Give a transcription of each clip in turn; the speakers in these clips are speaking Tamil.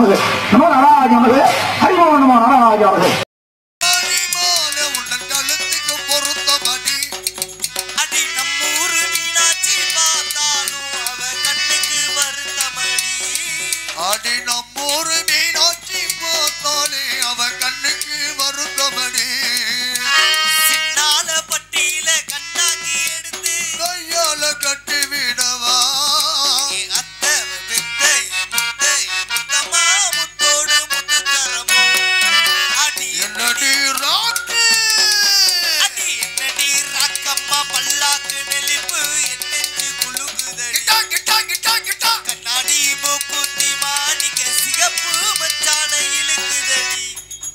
நமது நம நாராஜ நமது ஹரிமோ நம நாராஜ நமது மாலை உடன் கழுத்துக்கு பொருத்தமடி அடி நம்மூரு மீனாட்சி பார்த்தாலும் அவ கண்ணுக்கு வருத்தமடி அடி நம்மூரு மீனாட்சி பார்த்தாலே அவ கண்ணுக்கு வருத்தமடி சின்னால பட்டியில கண்ணாங்கி எடுத்து கையால கட்டி விடவா என் அத்தை வித்தை முத்தை முத்தமா முத்தோடு முத்து தரமோ அடி என்னடி ராக்கு அடி என்னடி ராக்கம்மா பல்லாக்கு நெளிப்பு என் நெஞ்சு குலுங்குதடி கிட்டா கிட்டா கிட்டா கிட்டா கண்ணாடி மூக்குத்தி மாணிக்க சிகப்பு மச்சான இழுக்குதடி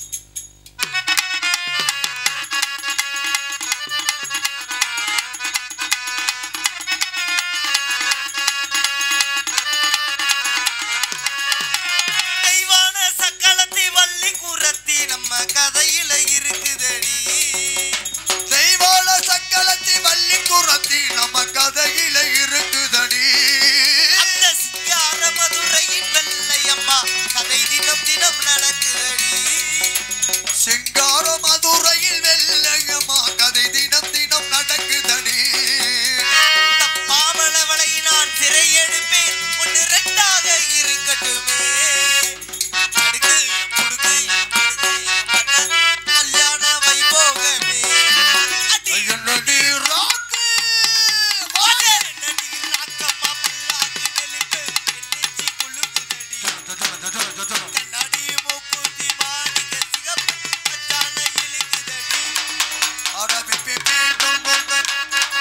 தெய்வான சக்களத்தி வள்ளி கூரத்தி நம்ம கதையில இருக்குதடி தெய்வால சக்கலத்தி வள்ளி குரத்தி நம்ம கதையில இருக்குதடி அந்த சிங்கார மதுரையின் வெள்ளையம்மா கதை தினம் தினம் நடக்குதடி சிங்கார மதுரையில் வெள்ளையம்மா கதை தினம் தினம் நடக்குதடி தப்பாமலவளை நான் சிறை எடுப்பேன் ஒன்று ரெண்டாக இருக்கட்டுமே அடுக்கு முடுக்கு முடுக்கு மன்னர் கல்யாண வைபோகமே அடி என்னடி ராக்கு வாடே நடி ராக்கம்மா பல்லாக்கு நெளிப்பு என் நெஞ்சு குலுங்குதடி கண்ணாடி மூக்குத்தி மாணிக்க சிகப்பு மச்சான இழுக்குதடி அட பி பி பி டும் டும் டும்.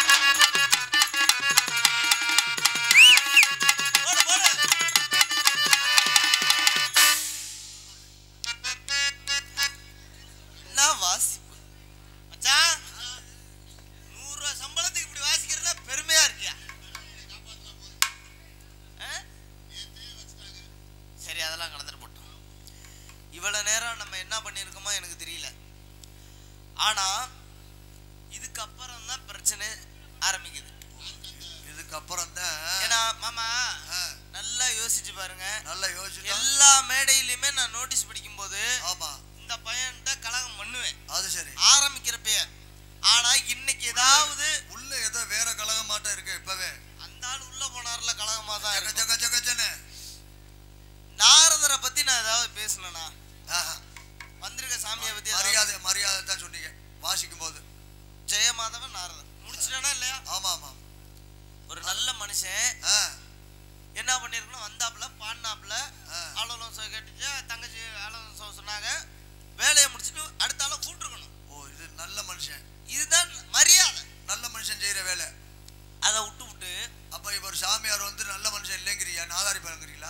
போடு போடு என்ன வாசிப்பு மச்சான் நூறு ரூபாய் சம்பளத்துக்கு இப்படி வாசிக்கிறதுல பெருமையா இருக்கியா ஆ? சரி அதெல்லாம் கடந்துட்டு போட்டோம் இவ்வளவு நேரம் நம்ம என்ன பண்ணியிருக்கோமோ எனக்கு தெரியல ஆனா இதுக்கப்புறம் தான் பிரச்சனை ஆரம்பிக்குது இதுக்கப்புறம் தான் ஏன்னா மாமா ஆ, நல்லா யோசிச்சு பாருங்க நல்லா யோசிச்சு எல்லா மேடையிலுமே நான் நோட்டீஸ் படிக்கும்போது ஆமா இந்த பையன்கிட்ட கலகம் பண்ணுவேன் அது சரி ஆரம்பிக்கிறப்பயே ஆனா இன்னைக்கு ஏதாவது உள்ள ஏதோ வேற கலகமாட்டம் இருக்கு இப்பவே அந்த ஆள் உள்ள போனார்ல கலகமா தான் ஜக இருக்கும் ஜக ஜக ஜன நாரதரை பத்தி நான் ஏதாவது பேசினேனா ஆஹா. வந்திருக்க சாமியை பத்தி ஏதாவது- மரியாதை மரியாதை தான் சொன்னீங்க வாசிக்கும் போது ஜெயமாதவன் நாரதன் முடிச்சிட்டானா இல்லையா ஆமா ஆமா ஒரு நல்ல மனுஷன் ஆ, என்ன பண்ணிருக்கணும் வந்தாப்புல பாடினாப்புல ஆ. ஆளோலம் சோ கேட்டுச்சு தங்கச்சி ஆளோலம் சோ சொன்னாங்க வேலையை முடிச்சுட்டு அடுத்த ஆளை கூப்பிட்டுருக்கணும் ஓ இது நல்ல மனுஷன் இதுதான் மரியாதை நல்ல மனுஷன் செய்யற வேலை அதை விட்டு விட்டு அப்ப இவர் சாமியார் வந்து நல்ல மனுஷன் இல்லைங்கிறியா நாதாரி பழங்குறீங்களா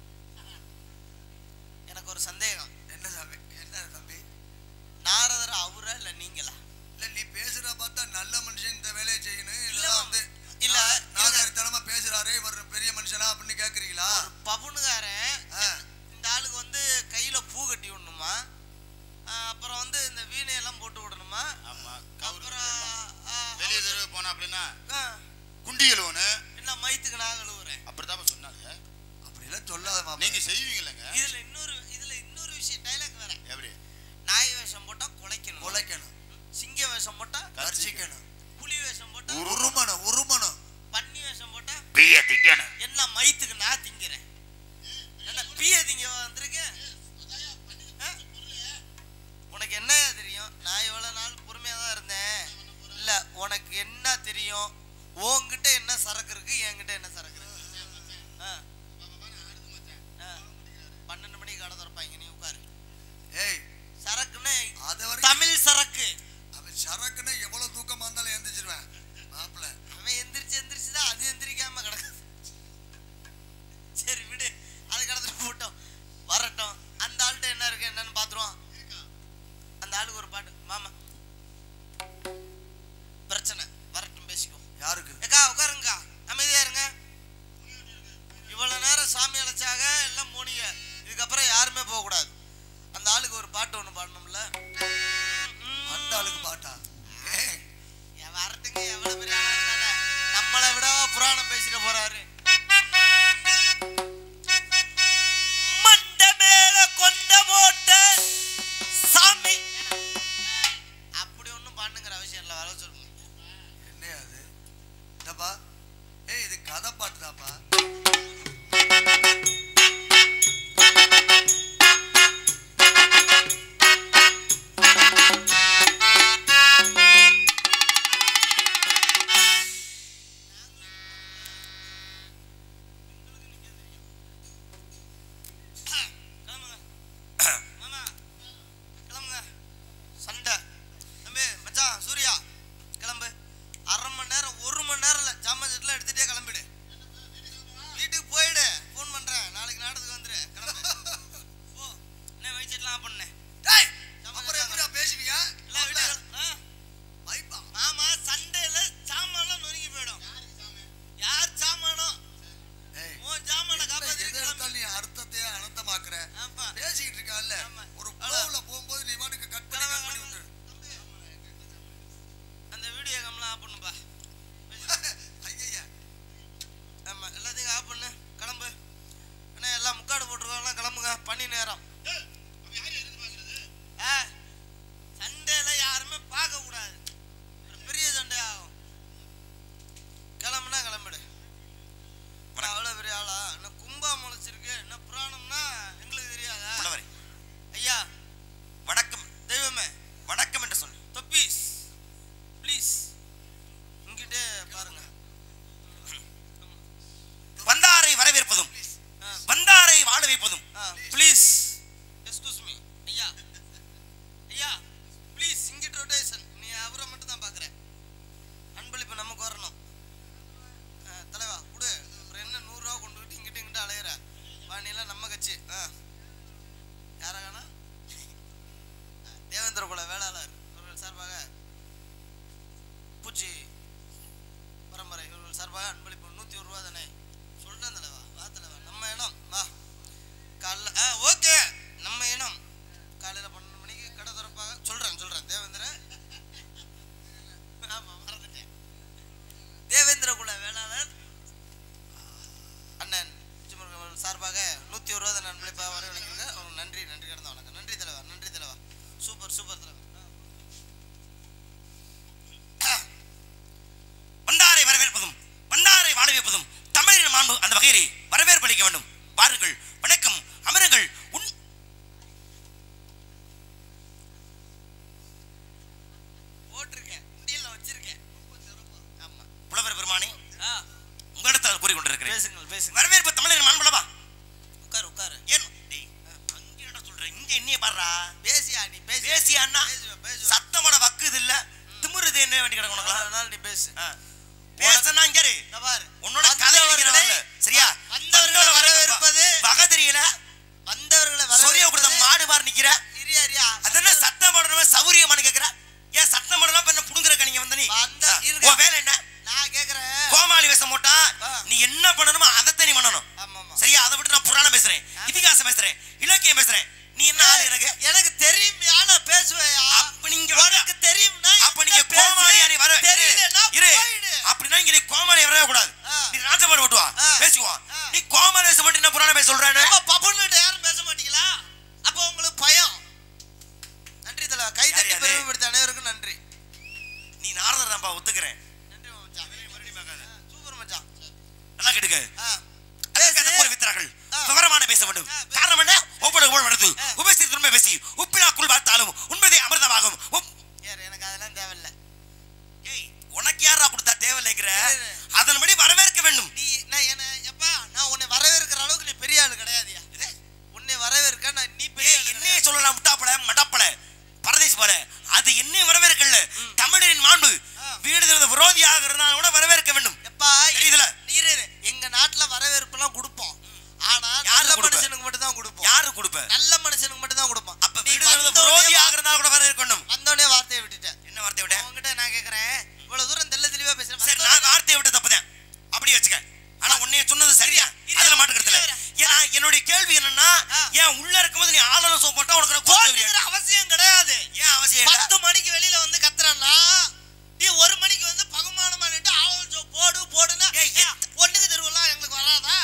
எனக்கு ஒரு சந்தேகம் என்ன சாமி என்ன தம்பி நாரதர் அவரா இல்ல நீங்களா இல்ல நீ பேசுற பார்த்தா நல்ல மனுஷன் இந்த வேலையை செய்யணும் இல்ல, இல்ல வந்து இல்ல, நாதாரித்தனமா பேசுறாரு இவர் பெரிய மனுஷனா அப்படின்னு கேக்குறீங்களா ஒரு பவுனுக்காரன் ஆ, இந்த ஆளுக்கு வந்து கையில பூ கட்டி விடணுமா ஆ, அப்புறம் வந்து இந்த வீணையெல்லாம் போட்டு விடணுமா ஆமா அப்புறம் ஆ, வெளியே தெருவு போனா அப்படின்னா ஆ, குண்டிகள் ஒண்ணு என்ன மயத்துக்கு நான் கழுவுறேன் அப்படிதான் சொன்னாங்க அப்படிலாம் சொல்லாத மாமா நீங்க செய்வீங்களேங்க இதுல இன்னொரு இதுல இன்னொரு விஷயம் டைலாக் வேற எப்படி நாய் வேஷம் போட்டா குலைக்கணும் உழைக்கணும் சிங்க வேஷம் போட்டா கர்ச்சிக்கணும் புலி வேஷம் போட்டா உருமணும் உருமணும் பன்னி வேஷம் போட்டா பிய திக்கணும் என்ன மயத்துக்கு நான் திங்கிறேன் என்ன பிய திங்க வந்திருக்கேன் ஆ? உனக்கு என்ன தெரியும் நான் இவ்வளவு நாள் பொறுமையா தான் இருந்தேன் இல்ல உனக்கு என்ன தெரியும் உன்கிட்ட என்ன சரக்கு இருக்கு என்கிட்ட என்ன சரக்கு இருக்கு ஆ. ஆ. பன்னெண்டு மணிக்கு கடை திறப்பாங்க நீ உட்காரு ஏய் சரக்குன்னு அது வரைக்கும் தமிழ் சரக்கு அவன் சரக்குன்னா எவ்வளவு தூக்கமா இருந்தாலும் எந்திரிச்சிருவேன் மாப்பிள்ள அவன் எந்திரிச்சு எந்திரிச்சு தான் அது எந்திரிக்காம கிடக்குது சரி விடு அது கடந்துட்டு போட்டோம் வரட்டும் அந்த ஆள்கிட்ட என்ன இருக்கு என்னன்னு பாத்துருவோம் அந்த ஆளுக்கு ஒரு பாட்டு மாமா பிரச்சனை வரட்டும் பேசிக்கோ யாருக்கு ஏக்கா உட்காருங்கக்கா அமைதியா இருங்க இவ்வளவு நேரம் சாமி அழைச்சாக எல்லாம் போனீங்க இதுக்கப்புறம் யாருமே போக கூடாது அந்த ஆளுக்கு ஒரு பாட்டு ஒண்ணு பாடணும்ல அந்த ஆளுக்கு பாட்டா ஏய் என் வரட்டுங்க எவ்வளவு பெரிய ஆளா இருந்தானே நம்மளை விட புராணம் பேசிட்டு போறாரு மண்டமே நேரம் ஆ, சண்டையில யாருமே பார்க்க கூடாது ஒரு பெரிய சண்டை ஆகும் கிளம்புனா கிளம்பிடு நான் அவ்வளவு பெரிய ஆளா என்ன கும்பா முளைச்சிருக்கு என்ன புராணம்னா எங்களுக்கு தெரியாதா புலவரே ஐயா வணக்கம் தெய்வமே வணக்கம் என்று சொல் தொப்பீஸ் ப்ளீஸ் இங்கிட்டே பாருங்க வந்தாரை வரவேற்பதும் ஆ, வந்தாரை வாழ வைப்பதும் ஆ ப்ளீஸ் எக்ஸ்கூஸ் மீ ஐயா ஐயா ப்ளீஸ் இங்கிட்டு ரொட்டேஷன் நீ அவரை மட்டும் தான் பார்க்குற அன்பளிப்பு நமக்கு வரணும் ஆ, தலைவா கொடு அப்புறம் என்ன நூறுரூவா கொண்டுக்கிட்டு இங்கிட்டு இங்கிட்ட அலையிற வாணியெல்லாம் நம்ம கட்சி ஆ யாரா காணா தேவேந்திர குல வேளாளர் இவர்கள் சார்பாக பூச்சி பரம்பரை இவர்கள் சார்பாக அன்பளிப்பு நூற்றி ஒரு ரூபா தானே சொல்லிட்டேன் தலைவா வா தலைவா நம்ம இனம் வா காலைல ஆ ஓகே நம்ம இனம் காலையில் பன்னெண்டு மணிக்கு கடை திறப்பாக சொல்கிறேன் சொல்கிறேன் தேவேந்திர ஆமாம் மறந்துட்டேன் தேவேந்திர குல வேளாளர் அண்ணன் பிச்சுமுருகன் அவர்கள் சார்பாக நூற்றி ஒரு ரூபா தான் அன்பளிப்பாக வரவழைக்கிறாங்க அவங்களுக்கு நன்றி நன்றி கிடந்த வணக்கம் நன்றி தலைவா நன்றி தலைவா சூப்பர் சூப்பர் தலைவா வந்தாரை வரவேற்பதும் வந்தாரை வாழ வைப்பதும் தமிழின் மாண்பு அந்த வகையிலே வரவேற்பு அளிக்க வேண்டும் வாருங்கள் வணக்கம் அமருங்கள் உன் போட்டிருக்கேன் முடியல வச்சிருக்கேன் ஆமா புலவர் பெருமானே ஆ உங்களிடத்தில் கூறிக்கொண்டிருக்கிறேன் பேசுங்கள் பேசுங்கள் வரவேற்பு தமிழின் மாண்புலவா உட்காரு உட்காரு ஏன் டேய், அங்க என்னடா சொல்ற இங்க என்னைய பாடுறா பேசியா நீ பேசி பேசியான்னா பேசுவேன் பேசுவேன் சத்தமோட வக்கு இது இல்ல திமிருது என்ன வேண்டி கிடக்கு உனக்கு அதனால நீ பேசு பேசனா இங்க இரு. இந்த பாரு உன்னோட கதை வந்தவர்களை- வரல சரியா வந்தவர்களை வரவேற்பது வகதிரியில வந்தவர்களை சொரிய கொடுத்த வரவேற்பது மாடு மாதிரி நிக்கிற இரியா இரியா அதென்ன சத்தம் போடணும் சௌரியமானு கேக்குற ஏன் சத்தம் போடணும் இப்ப என்ன புடுங்குற நீங்க வந்த நீ வந்த- ஆ, இருங்க. உன் வேலை என்ன நான் கேக்குறேன் கோமாளி வேஷம் போட்டா ஆ. நீ என்ன பண்ணணுமோ அதைத்தான் நீ பண்ணணும் ஆமா ஆமா சரியா அதை விட்டு நான் புராணம் பேசுறேன் இதிகாசம் பேசுறேன் இலக்கியம் பேசுறேன் நீ என்ன ஆளு எனக்கு எனக்கு தெரியும் யானை பேசுவேயா அப்ப நீங்க வர- உனக்கு தெரியும்னா அப்ப நீங்க என்கிட்ட பேசு. கோமாளியா நீ வர தெரியலன்னா இரு போயிடு. அப்படின்னா இங்க நீ கோமாளி வரவே கூடாது ஆ. நீ ராஜபாடு ஓட்டுவா ஆ. பேசுவோம் ஆ. நீ கோமாளி வேஷம் போட்டு என்ன புராணம் பேச சொல்றானு அப்ப பப்புன்னுட்டு யாரும் பேச மாட்டீங்களா அப்ப உங்களுக்கு பயம் நன்றி தலைவா கை யார் தட்டி யாரு? பெருமைப்படுத்த அனைவருக்கும் நன்றி நீ நாரதர் தான்ப்பா ஒத்துக்கிறேன் நன்றி மச்சான் சூப்பர் மச்சான் நல்லா கேட்டுக்க ஆ. அதற்கு அந்த பேசு. போர் வித்தார்கள் ஆ. விவரமான பேச வேண்டும் ஆ, பேசு. காரணம் என்ன ஒவ்வொரு ஒவ்வொரு நடத்து ஆ. உபசி திரும்ப பேசி உப்பிலாக்குள் பார்த்தாலும் உண்பதே அமிர்தமாகும் உப்- யார் எனக்கு அதெல்லாம் தேவையில்ல ஏய் உனக்கு யாரா கொடுத்தா தேவையில்லைங்கிற இரு, இரு. அதன்படி வரவேற்க வேண்டும் நீ நான் என்ன எப்பா நான் உன்னை வரவேற்கிற அளவுக்கு நீ பெரிய ஆளு கிடையாதுயா உன்னை வரவேற்க நான் நீ பெரிய ஏய் ஆளு என்னையே கிடையாது. சொல்லலாம் முட்டாப்பல மடப்பல பரதேசி போல அது என்னைய வரவேற்கல தமிழரின் மாண்பு ஆ. வீடு திறந்த விரோதியாக இருந்தாலும் கூட வரவேற்க வேண்டும் எப்பா தெரியுதுல? இரு இரு. எங்க நாட்டுல வரவேற்பெல்லாம் கொடுப்போம் ஆனா யாரு நல்ல கொடுப்ப? மனுஷனுக்கு மட்டும் தான் கொடுப்போம் யாரு கொடுப்ப நல்ல மனுஷனுக்கு மட்டும் தான் கொடுப்போம் அப்ப நீ வீடு திறந்த வந்தோடனே விரோதியாக இருந்தாலும் கூட வரவேற்க வேண்டும் வந்தோடனே வார்த்தையை விட்டுட்டேன் என்ன வார்த்தை விட உங்ககிட்ட நான் கேக்குறேன் இவ்வளவு தூரம் தெள்ள தெளிவா பேசுறேன் சரி வந்தோடனே- நான் வார்த்தையை விட்டு தப்புதேன் அப்படி வச்சுக்க ஆனா உன்னைய சொன்னது சரியா இரு, அதுல மாட்டுக்கிறதுல இரு. ஏன்னா என்னுடைய கேள்வி என்னன்னா ஆ. ஏன் உள்ள இருக்கும்போது நீ ஆளுநர் சோப் போட்டா உனக்கு நான் கோவம் கோச்சுக்கிற வருது. அவசியம் கிடையாது ஏன் அவசியம் இல்ல? பத்து மணிக்கு வெளியில வந்து கத்துறேன்னா நீ ஒரு மணிக்கு வந்து பகுமானமா நின்று ஆவல் சோ போடு போடுன்னா ஏய், ஏய், ஒண்ணுக்கு தெருவெல்லாம் எங்களுக்கு வராதா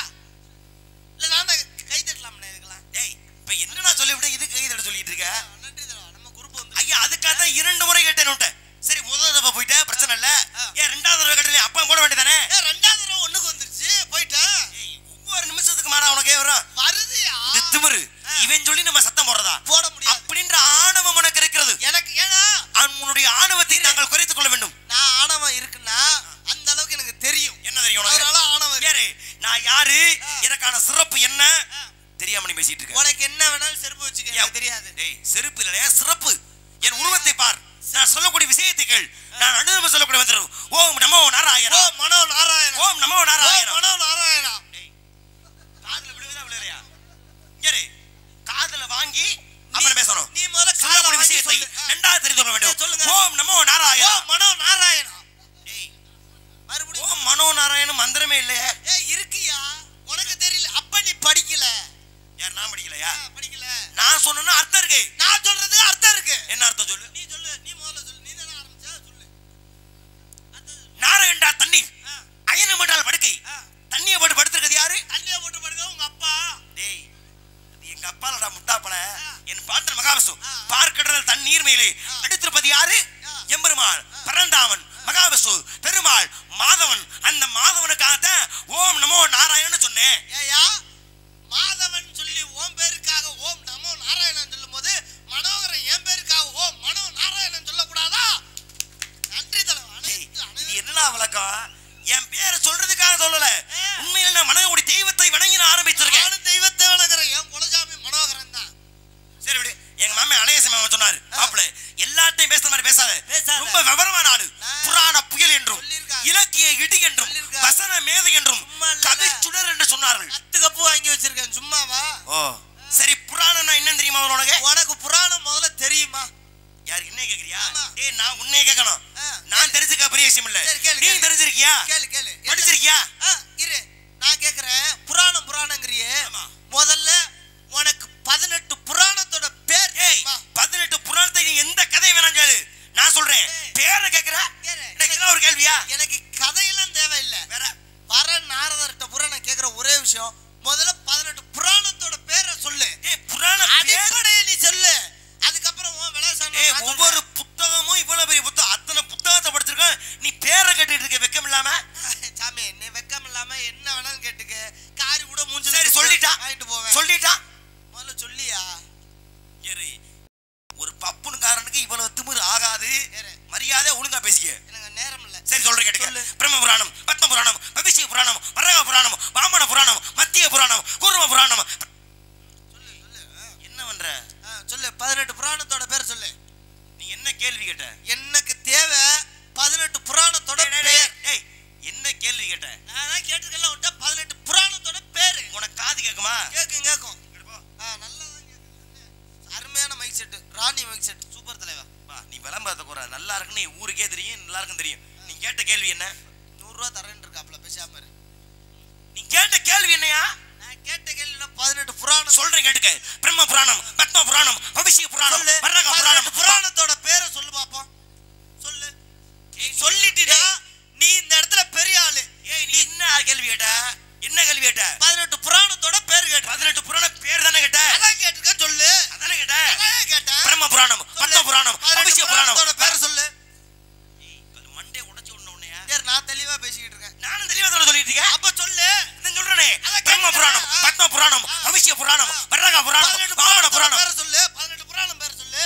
இல்ல நான் தான் கை தட்டலாம்ண்ணே இதுக்கெல்லாம் ஏய் இப்ப என்ன நான் சொல்லிவிட்டு இதுக்கு கை தட்ட சொல்லிட்டு இருக்க நன்றி தரவா நம்ம குரூப் வந்து ஐயா அதுக்காக தான் இரண்டு முறை கேட்டேன் உன்ட்ட. சரி முதல் தடவை போயிட்ட பிரச்சனை இல்ல ஆ. ஏன் ரெண்டாவது தடவை கேட்டேன் அப்பா போட வேண்டியதானே ஏய், ரெண்டாவது தடவை ஒண்ணுக்கு வந்துருச்சு போயிட்டேன் ஏய், ஒவ்வொரு நிமிஷத்துக்கு மாறா உனக்கே வரும் வருதுயா இது திமிரு ஆ. இவன் சொல்லி நம்ம சத்தம் போடுறதா போட முடியாது அப்படின்ற ஆணவம் உனக்கு இருக்கிறது எனக்கு ஏன்னா உன்னுடைய ஆணவத்தை நாங்கள் குறைத்துக் கொள்ள வேண்டும் நான் ஆணவம் இருக்குன்னா அந்த அளவுக்கு எனக்கு தெரியும் என்ன தெரியும் உனக்கு அதனால ஆணவம் இருக்கு. யாரு நான் யாரு ஆ. எனக்கான சிறப்பு என்ன ஆ. தெரியாம நீ பேசிட்டு இருக்க உனக்கு என்ன வேணாலும் செருப்பு வச்சுக்க ஏன் எனக்கு தெரியாது டேய் செருப்பு இல்லையா சிறப்பு என் உருவத்தை பார் நான் சொல்லக்கூடிய விஷயத்தை கேள் நான் அனுபவம் சொல்லக்கூடிய வந்துடும் ஓம் நமோ ஓ நாராயணா மனோ நாராயணா ஓம் நமோ ஓ நாராயணா மனோ நாராயணா டேய், காதுல விழுகுதா விழுகலையா இங்க இரு. காதுல வாங்கி அப்புறம் பேசணும் நீ முதல்ல காதுல சொல்லக்கூடிய வாங்கி விஷயத்தை சொல்லு. ஆ. ரெண்டாவது தெரிந்து கொள்ள ஏய், வேண்டும் சொல்லுங்க. ஓம் நமோ ஓ நாராயணா மனோ நாராயணா டேய், மறுபடியும் ஓம் மனோ நாராயண மந்திரமே இல்லையே ஏய் இருக்கியா உனக்கு தெரியல அப்ப நீ படிக்கல யார் நான் படிக்கலையா ஆ, படிக்கல நான் சொன்னா அர்த்தம் இருக்கு நான் சொல்றது அர்த்தம் இருக்கு என்ன அர்த்தம் சொல்லு நீ சொல்லு நீ முதல்ல சொல்லு நீ தானே ஆரம்பிச்சா சொல்லு அர்த்தம் சொல்லு. நாரகண்டா தண்ணீர் ஆ, அயனம் என்றால் படுக்கை ஆ. தண்ணியை போட்டு படுத்திருக்கிறது யாரு தண்ணியை போட்டு படுக்க உங்க அப்பா டேய் அது எங்க அப்பாலடா முட்டா மகாவிசு பார்க்கடல் தன் நீர்மையிலே அடுத்திருப்பது யாரு எம்பெருமாள் பரந்தாமன் மகாவிசு பெருமாள் மாதவன் அந்த மாதவனுக்காகத்தான் ஓம் நமோ நாராயணன் சொன்னேன் ஏயா மாதவன் சொல்லி ஓம் பேருக்காக ஓம் நமோ நாராயணன் சொல்லும் போது மனோகரன் என் பேருக்காக ஓம் மனோ நாராயணன் சொல்லக்கூடாதா நன்றி தலைவா ஏய், அனைத்து இது அனைத்து என்னடா வழக்கம் என் பேரை சொல்றதுக்காக சொல்லல உண்மையில நான் மனோடைய தெய்வத்தை வணங்கி நான் ஆரம்பிச்சிருக்கேன் நானும் தெய்வத்தை வணங்குறேன் என் குலசாமி மனோகரன் தான் சரி விடு எங்க மாமே அழகேச மாமா சொன்னாரு மாப்பிள எல்லாத்தையும் பேசுற மாதிரி பேசாத பேசாத. ரொம்ப விவரமான ஆளு நான் புராண புயல் என்றும் சொல்லியிருக்காங்க. இலக்கிய இடி என்றும் சொல்லியிருக்காங்க. வசன மேதை என்றும் சும்மா இல்ல. கவி சுடர் என்று சொன்னார்கள் பத்து கப்பு வாங்கி வச்சிருக்கேன் சும்மாவா ஓ சரி புராணம்னா என்னன்னு தெரியுமா உனக்கு உனக்கு புராணம் முதல்ல தெரியுமா யாருக்கு என்ன கேக்குறியா ஆமா. ஏய் நான் உன்னைய கேட்கணும் ஆ. நான் தெரிஞ்சுக்க பெரிய விஷயம் இல்ல சரி, கேளு, நீ கேளு. தெரிஞ்சிருக்கியா கேளு கேளு என்ன- படிச்சிருக்கியா ஆ, இரு நான் கேக்குறேன் புராணம் புராணங்கிறியே ஆமா. முதல்ல உனக்கு பதினெட்டு புராணத்தோட பேர் ஏய் தெரியுமா? பதினெட்டு புராணத்தை நீ எந்த கதை வேணாம் கேளு நான் சொல்றேன் ஏய். பேரை கேக்குற கேளு. எனக்கு இதெல்லாம் ஒரு கேள்வியா எனக்கு கதையெல்லாம் தேவையில்லை வேற வர நாரதர்கிட்ட பூரா நான் கேக்குற ஒரே விஷயம் முதல்ல பதினெட்டு புராணத்தோட பேரை சொல்லு ஏய் புராண பேர் அடிப்படையை நீ சொல்லு அதுக்கப்புறம் உன் விலாசம் ஏய் நான் ஒவ்வொரு சொல்றேன். புத்தகமும் இவ்வளவு பெரிய புத்தகம் அத்தனை புத்தகத்தை படிச்சிருக்கேன் நீ பேரை கேட்டுட்டு இருக்க வெக்கம் இல்லாம சாமி நீ வெக்கம் இல்லாம என்ன வேணாலும் கேட்டுக்க காரி கூட மூஞ்சி சரி சொல்லிட்டா வாங்கிட்டு போவேன் சொல்லிட்டா முதல்ல சொல்லியா ஏறு ஒரு பப்புனுக்காரனுக்கு இவ்வளவு திமிரு ஆகாது ஏறு. மரியாதை ஒழுங்கா பேசிக்க எனக்கு நேரம் இல்ல சரி சொல்றேன் கேட்டுக்க சொல்லு. பிரம்ம புராணம் பத்ம புராணம் பவிஷ்ய புராணம் வரக புராணம் வாமன புராணம் மத்திய புராணம் கூர்ம புராணம் சொல்லு சொல்லு ஆ. என்ன பண்ற ஆ, சொல்லு பதினெட்டு புராணத்தோட பேர் சொல்லு நீ என்ன கேள்வி கேட்ட எனக்கு தேவை பதினெட்டு புராணத்தோட டேய், டேய், பேர் டேய், என்ன கேள்வி கேட்ட நான் தான் கேட்டுக்கல உன்ட்ட பதினெட்டு புராணத்தோட பேரு உனக்கு காது கேக்குமா கேக்கும் கேக்கும் ஆ, நல்லா தான் கேக்குது. அருமையான mike set Rani mike set super தலைவா வா, நீ விளம்பரத்தை கூற நல்லா இருக்குன்னு நீ ஊருக்கே தெரியும் எல்லாருக்கும் தெரியும் நீ கேட்ட கேள்வி என்ன நூறு ரூபா தரேன் இருக்காப்ல பேசாம இரு. நீ கேட்ட கேள்வி என்னையா நான் கேட்ட கேள்வியில பதினெட்டு புராணம் சொல்றேன் கேட்டுக்க பிரம்ம புராணம் பத்ம புராணம் பவிஷ்ய புராணம் சொல்லு வரக புராணம் பதினெட்டு புராணத்தோட பேரை சொல்லு பாப்போம் சொல்லு சொல்லிட்டினா நீ இந்த இடத்துல பெரிய ஆளு ஏய் நீ என்ன கேள்வி கேட்ட என்ன கேள்வி கேட்ட பதினெட்டு புராணத்தோட பேர் கேட்டு பதினெட்டு புராண பேர் தானே கேட்ட அதான் கேட்டுக்க சொல்லு அதானே கேட்ட அதான் கேட்டேன் பிரம்ம புராணம் பத்ம புராணம் பதினெட்டு பவிஷ்ய புராணம் புராணத்தோட பேரை சொல்லு ஏய், மண்டே உடைச்சு விடணும் உன்னைய. சரி நான் தெளிவா பேசிக்கிட்டு இருக்கேன் நானும் தெளிவா சொல்ல சொல்லிட்டு இருக்கேன் அப்ப சொல்லு நான் சொல்றேனே அதான் பிரம்ம கேட்டேன். புராணம் ஆ. பத்ம புராணம் ஆ. பவிஷ்ய புராணம் வரக புராணம் பதினெட்டு வாமன புராணத்தோட புராணம் பேரை சொல்லு பதினெட்டு புராணம் பேரை சொல்லு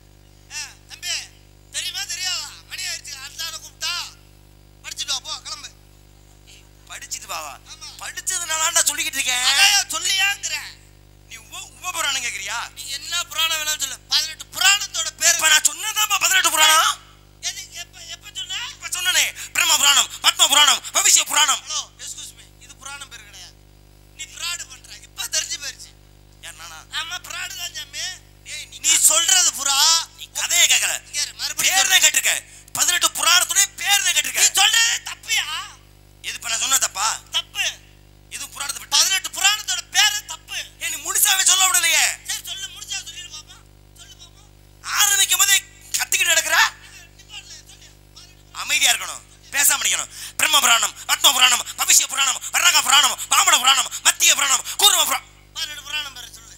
ஆ, தம்பி தெரியுமா தெரியாதா மணி ஆயிடுச்சு அடுத்த ஆளை கூப்பிட்டா படிச்சுட்டு வா போ கிளம்பு படிச்சிட்டு பாவா ஆமா. படிச்சதுனால சொல்லிக்கிட்டு இருக்கேன் அதான் சொல்லியாங்கிறேன் நீ உப உப புராணம் கேக்குறியா நீ என்ன புராணம் வேணாலும் சொல்லு பதினெட்டு புராணத்தோட பேர் இப்ப நான் சொன்னதாப்பா பதினெட்டு புராணம் எது எப்ப எப்ப சொன்ன இப்ப சொன்னனே பிரம்ம புராணம் பத்ம புராணம் பவிஷ்ய புராணம் ஹலோ எக்ஸ்கியூஸ் மீ இது புராணம் பேர் கிடையாது நீ ஃப்ராடு பண்ற இப்ப தெரிஞ்சு போயிருச்சு யார் நானா ஆமா ஃப்ராடு தான் ஜாமி நீ சொல்றது புறா நீ கதையை கேட்கல இங்க இரு, மறுபடியும் பேர் சொல்லு. தான் கேட்டிருக்க பதினெட்டு புராணத்துடைய பேர் தான் நீ கேட்டிருக்க சொல்றது தப்பியா இது இப்ப நான் சொன்ன தப்பா தப்பு இது புராணத்தை விட்டு பதினெட்டு புராணத்தோட பேரு தப்பு ஏன் நீ முழுசாவே சொல்ல விடலையே சரி சொல்லு முடிஞ்சா சொல்லிடு பாப்பா சொல்லு பாப்பா ஆரம்பிக்கும் போதே கத்திக்கிட்டு கிடக்குற நிப்பாட்ல, சொல்லு. பதினெட்டு அமைதியா இருக்கணும் பேசாம நிக்கணும் பிரம்ம புராணம் பத்ம புராணம் பவிஷ்ய புராணம் வரக புராணம் வாமன புராணம் மத்திய புராணம் கூர்ம புராணம் பதினெட்டு புராணம் பேரு சொல்லு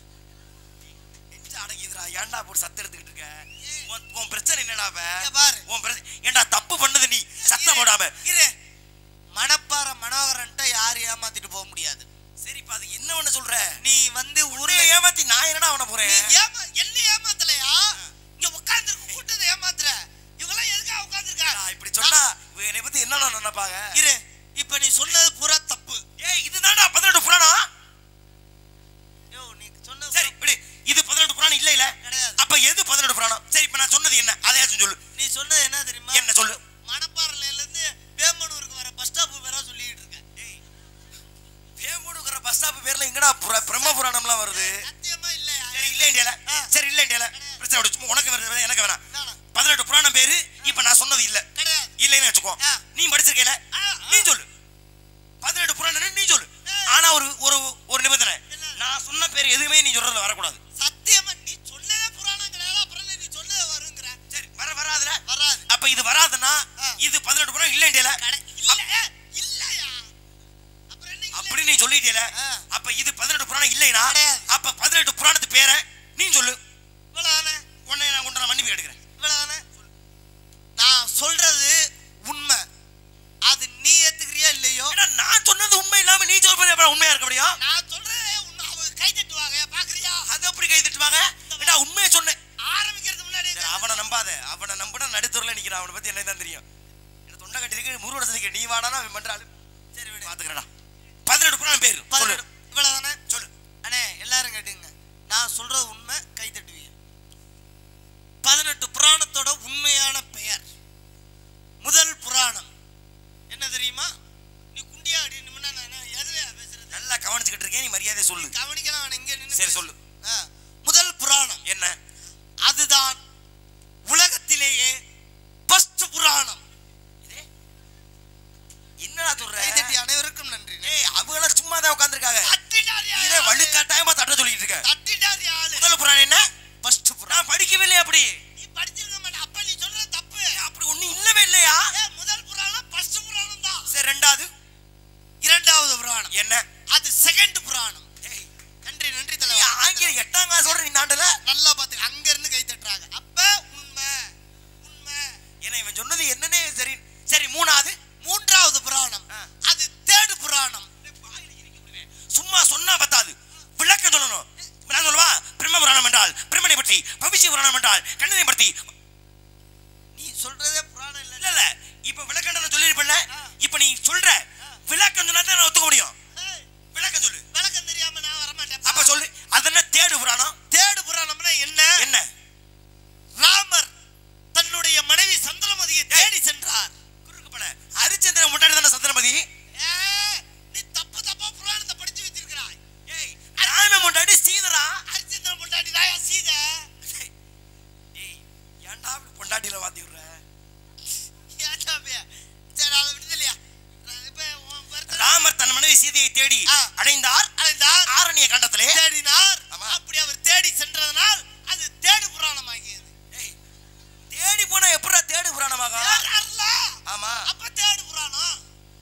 நெஞ்சு அடங்கிதுடா ஏன்டா போட்டு சத்து எடுத்துக்கிட்டு இருக்க உன் உன் பிரச்சனை என்னடா இப்ப? இங்க பாரு. உன் பிரச்சனை ஏன்டா தப்பு பண்ணது நீ சத்தம் போடாம இரு மணப்பாற மனோகரன்ட்ட யாரும் ஏமாத்திட்டு போக முடியாது சரி இப்ப அது என்ன பண்ண சொல்ற நீ வந்து உன்னை ஊர்ல ஏமாத்தி நான் என்னடா அவன நீ போறேன் ஏமா என்ன ஏமாத்தலையா இங்க உட்கார்ந்து கூட்டத்தை ஏமாத்துற இவங்கெல்லாம் எதுக்காக உட்கார்ந்துருக்கா நான் இப்படி சொன்னா இவங்க என்னை பத்தி என்னடா நினைப்பாங்க இரு இப்ப நீ சொன்னது பூரா தப்பு ஏய் இதுதான்டா பதினெட்டு புராணம் யோ நீ சொன்னது சரி விடு இது பதினெட்டு புராணம் இல்ல இல்ல கிடையாது. அப்ப எது பதினெட்டு புராணம் சரி இப்ப நான் சொன்னது என்ன அதையாச்சும் சொல்லு நீ சொன்னது என்ன தெரியுமா என்ன சொல்லு மணப்பாறையில இருந்து வேம்பனூருக்கு வர பஸ் ஸ்டாப் வேற சொல்லிட்டு இருக்கேன் வேம்பூடுங்கிற பஸ் ஸ்டாப் பேர்ல எங்கடா புர- பிரம்ம புராணம்லாம் வருது சத்தியமா இல்லையா சரி இல்ல இண்டியால ஆ. சரி இல்ல இண்டியால பிரச்சனை விடு. சும்மா உனக்கு வேற எனக்கு வேணாம் வேணாம். பதினெட்டு புராணம் பேரு இப்ப நான் சொன்னது இல்ல கிடையாது இல்லைன்னு வச்சுக்கோ ஆ. நீ படிச்சிருக்கல ஆ, ஆ. நீ சொல்லு பதினெட்டு புராணம் நீ சொல்லு ஆ. ஆனா ஒரு ஒரு ஒரு நிபந்தனை என்ன? நான் சொன்ன பேர் எதுவுமே நீ சொல்றதுல வரக்கூடாது சத்தியமா நீ சொன்னதே புராணம் கிடையாது அப்புறம் என்ன நீ சொன்னதே வருங்கிற சரி வர வராதுல வராது அப்ப இது வராதுன்னா ஆ. இது பதினெட்டு புராணம் இல்ல இண்டியால கடை இல்ல இல்லையா அப்புறம் என்ன இல்ல? அப்படி நீ சொல்லிட்டீல ஆ. அப்ப இது பதினெட்டு புராணம் இல்லைனா கிடையாது. அப்ப பதினெட்டு புராணத்து பேரை நீ சொல்லு இவ்வளவுதானே தெரியும் அவனை பத்தி என்ன தான் தெரியும் எனக்கு தொண்டை கட்டிருக்கு முருகோட சதிக்க நீ வாடானா அவன் பண்றாள் சரி விடு பாத்துக்கிறடா பதினெட்டு புராணம் பேர் சொல்லு பதினெட்டு இவ்வளவுதானே சொல்லு அண்ணே எல்லாரும் கேட்டுங்க நான் சொல்றது உண்மை கை தட்டுவீங்க பதினெட்டு புராணத்தோட உண்மையான பெயர் முதல் புராணம் என்ன தெரியுமா நீ குண்டியா அடி நிமிடா நான் எதுலையா பேசுறது நல்லா கவனிச்சுக்கிட்டு இருக்கேன் நீ மரியாதை சொல்லு கவனிக்கலாம் அவன் இங்க நின்னு சரி, பேசு. சொல்லு. ஆ, முதல் புராணம் என்ன அதுதான் உலகத்திலேயே ஃபர்ஸ்ட் புராணம் என்னடா சொல்ற கை தட்டி அனைவருக்கும் நன்றி ஏய் அவங்கள சும்மா தான் உட்கார்ந்திருக்காங்க தட்டிட்டாரியா நீரே வலுக்கட்டாயமா தட்ட சொல்லிட்டு இருக்க தட்டிட்டாரியா ஆளு முதல் புராணம் என்ன ஃபர்ஸ்ட் புராணம் நான் படிக்கவே இல்லையா அப்படி நீ படிச்சிருக்க மாட்ட அப்ப நீ சொல்றது தப்பு அப்படி ஒண்ணும் இல்லவே இல்லையா ஏ, முதல் புராணம் ஃபர்ஸ்ட் புராணம் தான் சரி ரெண்டாவது இரண்டாவது புராணம் என்ன அது செகண்ட் புராணம் ஏய், நன்றி நன்றி நீ தலைவா ஆங்கிலம் எட்டாம் கிளாஸ் சொல்ற நீ நாட்டுல நல்லா பாத்து அங்க இருந்து கை தட்டுறாங்க அப்ப உண்மை உண்மை ஏன்னா இவன் சொன்னது என்னன்னே சரி சரி மூணாவது மூன்றாவது புராணம் ஆ. அது தேர்டு புராணம் சும்மா சொன்னா பத்தாது விளக்கம் சொல்லணும் நான் சொல்லவா பிரம்ம புராணம் என்றால் பிரம்மனை பற்றி பவிஷ்ய புராணம் என்றால் கண்ணனை பற்றி நீ சொல்றதே புராணம் இல்ல இல்ல இல்ல இப்ப விளக்கம் நான் சொல்லிருப்பேன்ல இப்ப நீ சொல்ற விளக்கம் சொன்னா தான் நான் ஒத்துக்க முடியும் விளக்கம் சொல்லு விளக்கம் தெரியாம நான் வர மாட்டேன் அப்ப சொல்லு அதென்ன தேடு புராணம் தேர்டு புராணம்னா என்ன என்ன ராமர் தன்னுடைய மனைவி சந்திரமதியை தேடி சென்றார் குறுக்கு பட ஹரிச்சந்திரன் முன்னாடி தானே சந்திரமதி ஏய், நீ தப்பு தப்பா புராணத்தை படிச்சு வச்சிருக்கிறாய் ஏய் ராம முன்னாடி சீதரா ஹரிச்சந்திரன் பொண்டாட்டி தாயா சீதை ஏய் ஏன்டா இப்படி பொண்டாட்டியில வாத்தி விடுற ஏன்டா அப்படியே? சரி அதை விடுதலையா இப்ப உன் கருத்து ராமர் தன் மனைவி சீதையை தேடி ஆ. அடைந்தார் அடைந்தார் ஆரண்ய கண்டத்திலே தேடினார் ஆமா. அப்படி அவர் தேடி சென்றதனால் அது தேடு புராணம் ஆகியது ஏய், தேடி போனா எப்படா தேடு புராணமாக தேடுறார்ல? ஆமா அப்ப தேடு புராணம்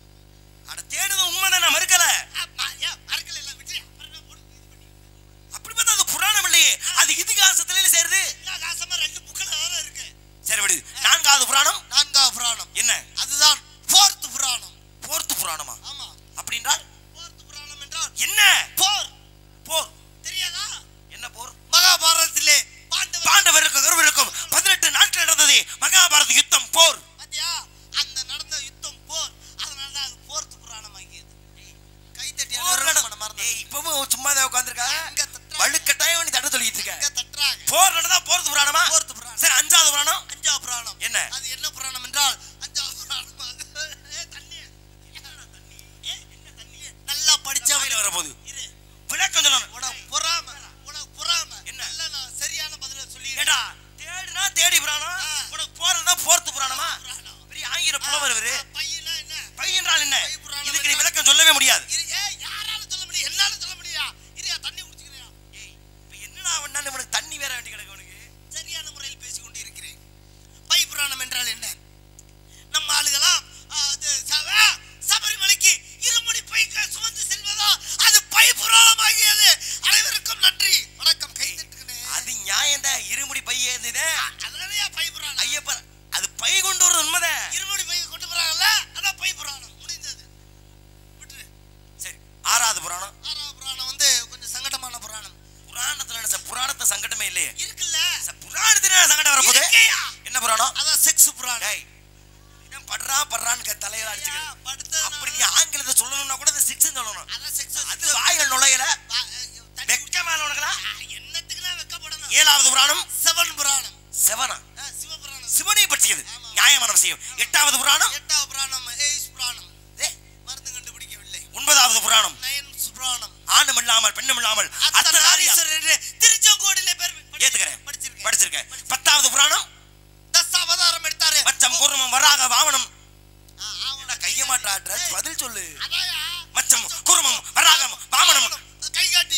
அட தேடுது உண்மைதான் நான் மறுக்கல அப்பா, ஏன் மறக்கல இல்ல, விட்டுரு. அப்புறம் என்ன போடு, இது பண்ணி. அப்படி பார்த்தா அது புராணம் இல்லையே அது இதிகாசத்திலே சேருது எல்லா காசமா ரெண்டு புக்கில் வேற இருக்கு சரி விடு நான்காவது புராணம் நான்காவது புராணம் என்ன அதுதான் போர்த்து புராணம் போர்த்து புராணமா ஆமா அப்படின்றால் போர்த்து புராணம் என்றால் என்ன போர் போர் தெரியாதா என்ன போர் மகாபாரதத்திலே பாண்டவர் பாண்டவருக்கும் கருவருக்கும் பதினெட்டு நாட்கள் நடந்தது மகாபாரத யுத்தம் போர் பாத்தியா அந்த நடந்த யுத்தம் போர் அதனால தான் அது போர்த்து புராணம் ஆகியது கைத்தட்டி போர் அனைவரும் நட- மனம் மறந்து ஏய், இப்பவும் சும்மா தான் உட்கார்ந்திருக்கா அங்க தட்டுறாங்க. வழுக்கட்டாயம் நீ தட்ட சொல்லிட்டு இருக்க அங்க தட்டுறாங்க போர் நடந்தா போர்த்து புராணமா போர்த்து புராணம். சரி அஞ்சாவது புராணம் அஞ்சாவது புராணம் என்ன? அது என்ன புராணம் என்றால் அஞ்சாவது புராணம் அது ஏ, தண்ணி என்னடா தண்ணி ஏ, என்ன தண்ணி நல்லா படிச்சவன் வாயில வரப்போகுது. இரு விளக்கம் சொல்லணும் உனக்கு பொறாம உனக்கு பொறாம என்ன? நல்லா நான் சரியான பதில சொல்லி ஏடா தேடுனா தேடி புராணம் ஆ. உனக்கு போறதா போர்த்து புராணமா புராணம். பெரிய ஆங்கில புலவர் இவரு பையனா என்ன பை என்றால் என்ன பை புராணம் இதுக்கு நீ என்றால் விளக்கம் சொல்லவே முடியாது இரு ஏ யாரால சொல்ல முடியும் என்னால சொல்ல முடியா இரியா தண்ணி குடிச்சுக்கிறியா ஏய் இப்ப என்னடா அவனால இவனுக்கு தண்ணி வேற வேண்டி கிடக்கு உனக்கு சரியான முறையில் பேசிக் கொண்டிருக்கிறேன் பை புராணம் என்றால் என்ன நம்ம ஆளுகளாம் ஆ, அது ச- ஆ, சபரிமலைக்கு இருமுடி பை க- சுமந்து செல்வதா அது பை புராணம் ஆகியது அனைவருக்கும் நன்றி வணக்கம் கை தட்டுகிறேன் அது நியாயம் தான் இருமுடி பை ஏந்துதே அதனாலயா பை புராணம் ஐயப்பன் அது பை கொண்டு வர்றது உண்மைதான் இருமுடி பை கொண்டு போறாங்கல்ல அதான் பை புராணம் முடிந்தது விட்டுரு சரி ஆறாவது புராணம் ஆறாவது புராணம் வந்து கொஞ்சம் சங்கடமான புராணம் புராணத்துல என்ன சார் புராணத்தை சங்கடமே இல்லையே இருக்குல்ல சார், புராணத்துல என்ன சங்கடம் வரப்போகுது இருக்கேயா? என்ன புராணம் அதான் செக்ஸ் புராணம் டேய் இதான் படுறா படுறான்னு க- தலையில அடிச்சுக்கிட்டு படுத்ததுனால- அப்படி நீ ஆங்கிலத்தை சொல்லணும்னா கூட அது சிக்ஸ் சொல்லணும் அதான் செக்ஸ் அது வாயில் நுழையல வா- தண்ணி வெக்க மேல உனக்குலாம் ஆ, என்னத்துக்குண்ணா வெக்கப்படணும் ஏழாவது புராணம் செவன் புராணம் செவனா ஆ, சிவபுராணம் சிவனை பற்றியது நியாயமான விஷயம் எட்டாவது புராணம் எட்டாவது புராணம் எய்ஸ் புராணம் ஏ, மருந்து கண்டுபிடிக்கவில்லை ஒன்பதாவது புராணம் நயன் புராணம் ஆணும் இல்லாமல் பெண்ணும் இல்லாமல் அத்தனை அர்த்தநாரீஸ்வரர் என்று திருச்செங்கோடிலே பேர் படி- ஏத்துக்கிறேன் படிச்சிருக்கேன் படிச்சிருக்கேன் பத்தாவது புராணம் தச அவதாரம் எடுத்தாரு மச்சம் குருமம் வராக வாமனம் ஆ, ஆவணம். என்ன கைய மாட்டாடுற பதில் சொல்லு அதாயா? மச்சம் குருமம் வராகம் வாமனம் கை காட்டி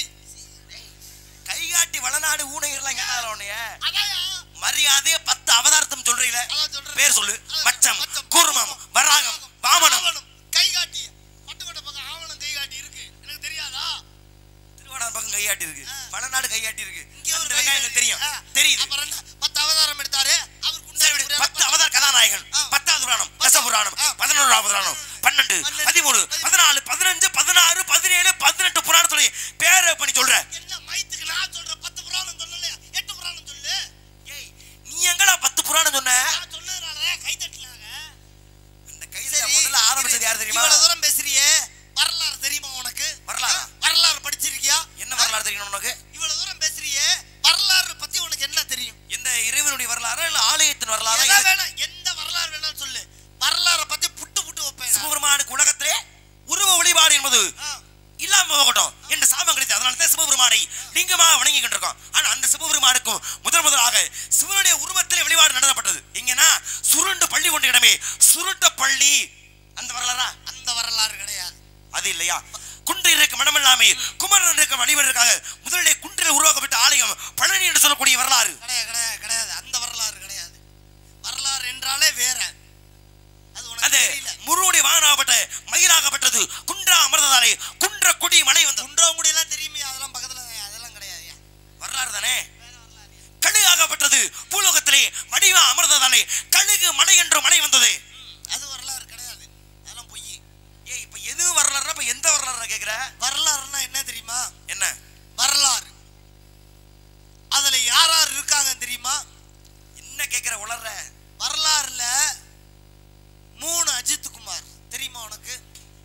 கை காட்டி வளநாடு ஊனையெல்லாம் கேட்டால உன்னைய அதாயா? மரியாதைய பத்து அவதாரத்தம் சொல்றீல அதான் சொல்றேன். பேர் சொல்லு அதான் மச்சம் மச்சம், குருமம் வராகம் வாமனம் ஆவணம். கை காட்டி பட்டுக்கோட்டை பக்கம் ஆவணம் கை காட்டி இருக்கு எனக்கு தெரியாதா திருவாடான் பக்கம் கையாட்டி இருக்கு வளநாடு கையாட்டி இருக்கு இங்க ஒரு அந்த கை வெங்காயம் காட்டி. எனக்கு தெரியும் ஆ, தெரியுது அப்புறம் என்ன? பத்து அவதாரம் எடுத்தாரு அவருக்கு சரி உண்டான விடு. புரியாத பத்து அவதார கதாநாயகன் ஆ. பத்தாவது புராணம் தச புராணம் ஆ. பதினோராவது புராணம் பன்னெண்டு பன்னெண்டு, பதிமூணு பதிமூணு, பதினாலு பதினஞ்சு பதினாறு பதினேழு பதினெட்டு புராணத்துடைய பேரை பண்ணி சொல்ற என்ன மயத்துக்கு நான் சொல்றேன் பத்து புராணம் சொல்லலையா எட்டு புராணம் சொல்லு ஏய் நீ எங்கடா பத்து புராணம் சொன்ன நான் சொன்னதுனால கை இவ்வளவு தூரம் பேசுறியே வரலாறு பத்தி உனக்கு என்ன தெரியும் இந்த இறைவனுடைய வரலாறு இல்ல ஆலயத்தின் வரலாறு எதை வேணா எந்த வரலாறு வேணாலும் சொல்லு வரலாறை பத்தி புட்டு புட்டு வைப்பேன் நான். சிவபெருமானுக்கு உலகத்திலே உருவ வழிபாடு என்பது ஆ, இல்லாம போகட்டும் என்ற சாபம் கிடைத்தது அதனால தான் சிவபெருமானை லிங்கமாக வணங்கிக்கிட்டு இருக்கோம் ஆனா அந்த சிவபெருமானுக்கும் முதல் முதலாக சிவனுடைய உருவத்திலே வழிபாடு நடத்தப்பட்டது எங்கன்னா சுருண்டு பள்ளி கொண்ட இடமே சுருட்ட பள்ளி அந்த வரலாறா அந்த வரலாறு கிடையாது அது இல்லையா குன்றில் இருக்க மனமில்லாமே குமரன் இருக்க வழிபடுறதுக்காக முதலிலே குன்றில் உருவாக்கப்பட்ட ஆலயம் பழனி என்று சொல்லக்கூடிய வரலாறு கிடையாது கிடையாது கிடையாது அந்த வரலாறு கிடையாது வரலாறு என்றாலே வேற அது உனக்கு அது தெரியல முருடைய வாகனாகப்பட்ட மயிலாகப்பட்டது குன்றா அமர்ந்ததாலே குன்ற கொடி மலை வந்தது குன்றவங்குடி எல்லாம் தெரியுமே அதெல்லாம் பக்கத்துல அதெல்லாம் கிடையாது வரலாறு தானே கழுகாகப்பட்டது பூலோகத்திலே வடிவா அமர்ந்ததாலே கழுகு மலை என்று மலை வந்தது அது வரலாறு கிடையாது அதெல்லாம் பொய் ஏய் இப்ப எது வரலாறுனா இப்ப எந்த வரலாறு கேக்குற வரலாறுன்னா என்ன தெரியுமா என்ன வரலாறு அதுல யார் யார் இருக்காங்க தெரியுமா என்ன கேக்குற உளர்ற வரலாறுல மூணு அஜித் குமார் தெரியுமா உனக்கு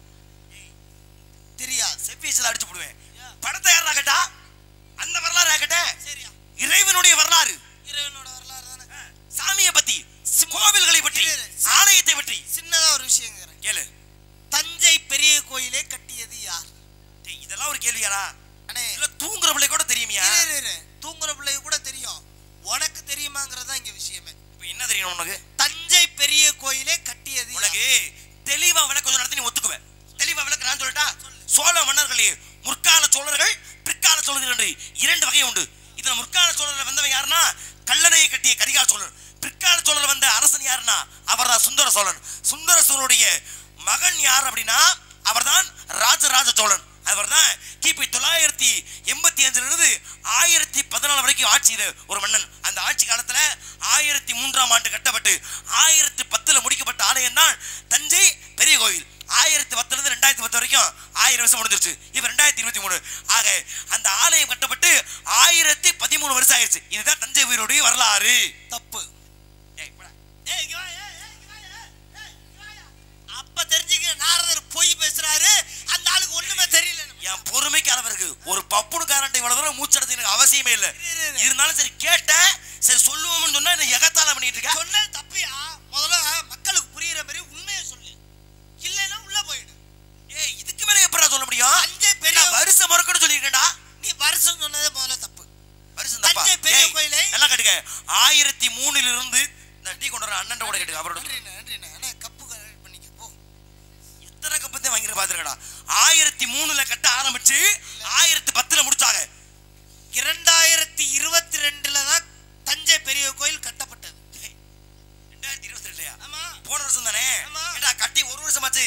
தெரியாது செவ்வியசில் அடிச்சு போடுவேன் படத்தை யாரா கேட்டா அந்த வரலாறு கேட்ட சரியா இறைவனுடைய வரலாறு இறைவனோட வரலாறு தானே சாமியை பத்தி சி- கோவில்களை பற்றி இரு, இரு. ஆலயத்தை பற்றி சின்னதா ஒரு விஷயம் கேக்குறேன். கேளு தஞ்சை பெரிய கோயிலை கட்டியது யார் டேய், இதெல்லாம் ஒரு கேள்வியாடா அண்ணே இல்ல தூங்குற பிள்ளை கூட தெரியுமியா இரு, இரு, இரு. தூங்குற பிள்ளைக்கு கூட தெரியும் உனக்கு தெரியுமாங்கிறது தான் இங்க விஷயமே இப்ப என்ன தெரியும் உனக்கு தஞ்சை பெரிய கோயிலை கட்டியது யார்? உனக்கு தெளிவா விளக்கம் நடத்தி நீ ஒத்துக்குவ தெளிவா விளக்க நான் சொல்லட்டா சோழ மன்னர்களே முற்கால சோழர்கள் பிற்கால சோழர்கள் என்று இரண்டு வகை உண்டு இதுல முற்கால சோழர்கள் வந்தவன் யாருன்னா கல்லணையை கட்டிய கரிகால சோழன் பிற்கால சோழர் வந்த அரசன் யாருன்னா அவர்தான் சுந்தர சோழன் சுந்தர சோழருடைய மகன் யார் அப்படின்னா அவர்தான் ராஜராஜ சோழன் அவர்தான் கிபி தொள்ளாயிரத்தி எண்பத்தி அஞ்சுல இருந்து ஆயிரத்தி பதினாலு வரைக்கும் ஆட்சி செய்த ஒரு மன்னன் அந்த ஆட்சி காலத்துல ஆயிரத்தி மூன்றாம் ஆண்டு கட்டப்பட்டு ஆயிரத்தி பத்துல முடிக்கப்பட்ட ஆலயம் தான் தஞ்சை பெரிய கோவில் ஆயிரத்தி பத்துல இருந்து ரெண்டாயிரத்தி பத்து வரைக்கும் ஆயிரம் வருஷம் முடிஞ்சிருச்சு இப்ப ரெண்டாயிரத்தி இருபத்தி மூணு ஆக அந்த ஆலயம் கட்டப்பட்டு ஆயிரத்தி பதிமூணு வருஷம் ஆயிருச்சு இதுதான் தஞ்சை கோயிலுடைய வரலாறு தப்பு ஏய், போடா. ஏய், இங்க வா, ஏய், ஏய், இங்க வா, ஏய், ஏய், இங்க வாயா. அப்ப தெரிஞ்சுக்க நாரதர் பொய் பேசுறாரு அந்த ஆளுக்கு ஒண்ணுமே தெரியல என் பொறுமைக்கு அளவு இருக்கு ஒரு பப்புனுக்காரன்ட்ட இவ்வளவு தூரம் மூச்சடத்து எனக்கு அவசியமே இல்ல இரு, இரு. இருந்தாலும் சரி கேட்ட சரி சொல்லுவோம்னு சொன்னா என்ன எகத்தால பண்ணிட்டு இருக்க சொன்னது தப்பியா முதல்ல மக்களுக்கு புரியுற மாதிரி உண்மையை சொல்லு இல்லைன்னா உள்ள போயிடு ஏய் இதுக்கு மேல எப்படா சொல்ல முடியும் தஞ்சை பெரிய நான் வருஷம் மறுக்கணும் சொல்லியிருக்கேன்டா நீ வருஷம் சொன்னதே முதல்ல தப்பு வருஷம் தப்பா தஞ்சை பெரிய ஏய், கோயிலை- நல்லா கேட்டுக்க ஆயிரத்தி மூணுல இருந்து இந்த டீ கொண்டு வர அண்ணன் கூட கேட்டுக்க அவரோட நன்றிண்ணே நன்றிண்ணே அண்ணே கப்பு கரெக்ட் பண்ணிக்க போ எத்தனை கப்பத்தையும் வாங்கிட்டு பாத்துருக்கடா ஆயிரத்தி மூணுல கட்ட ஆரம்பிச்சு ஆயிரத்தி பத்துல முடிச்சாங்க இரண்டாயிரத்தி இருபத்தி ரெண்டுல தான் தஞ்சை பெரிய கோயில் கட்டப்பட்டது ரெண்டாயிரத்தி இருபத்தி ரெண்டுலயா ஆமா போன வருஷம் தானே ஆமா. ஏண்டா கட்டி ஒரு வருஷம் ஆச்சு